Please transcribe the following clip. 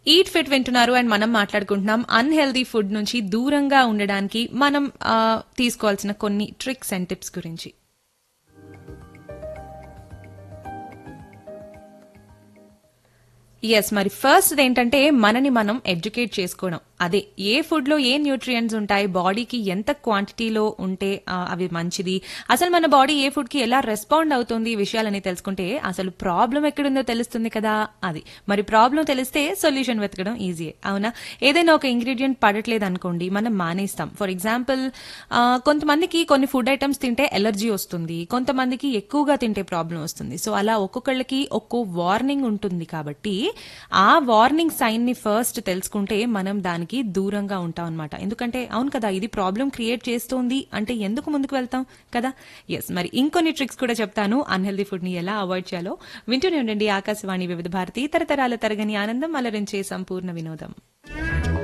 eat fit వింటున్నారు and మనం మాట్లాడుకుంటున్నాం అన్హెల్దీ ఫుడ్ నుంచి దూరంగా ఉండడానికి మనం ఆ, తీసుకోవాల్సిన కొన్ని ట్రిక్స్ అండ్ టిప్స్ గురించి ఎస్ మరి ఫస్ట్ ఏంటంటే మనని మనం ఎడ్యుకేట్ చేసుకోవడం అదే ఏ ఫుడ్ లో ఏ న్యూట్రియంట్స్ ఉంటాయి బాడీకి ఎంత క్వాంటిటీలో ఉంటే ఆ, అవి మంచిది అసలు మన బాడీ ఏ ఫుడ్ కి ఎలా రెస్పాండ్ అవుతుంది ఈ విషయాలని తెలుసుకుంటే అసలు ప్రాబ్లం ఎక్కడుందో తెలుస్తుంది కదా అది మరి ప్రాబ్లం తెలిస్తే సొల్యూషన్ వెతకడం ఈజీయే అవునా ఏదైనా ఒక ఇంగ్రీడియంట్ పడట్లేదు అనుకోండి మనం మానేస్తాం ఫర్ ఎగ్జాంపుల్ కొంతమందికి కొన్ని ఫుడ్ ఐటమ్స్ తింటే ఎలర్జీ వస్తుంది కొంతమందికి ఎక్కువగా తింటే ప్రాబ్లం వస్తుంది సో అలా ఒక్కొక్కళ్ళకి ఒక్కో వార్నింగ్ ఉంటుంది కాబట్టి ఆ వార్నింగ్ సైన్ ని ఫస్ట్ తెలుసుకుంటే మనం దానికి దూరంగా ఉంటాం అనమాట ఎందుకంటే అవును కదా ఇది ప్రాబ్లం క్రియేట్ చేస్తోంది అంటే ఎందుకు ముందుకు వెళ్తాం కదా ఎస్ మరి ఇంకొన్ని ట్రిక్స్ కూడా చెప్తాను అన్హెల్దీ ఫుడ్ ని ఎలా అవాయిడ్ చేయాలో వింటూనే ఉండండి ఆకాశవాణి వివిధ భారతి తరతరాల తరగని ఆనందం అలరించే సంపూర్ణ వినోదం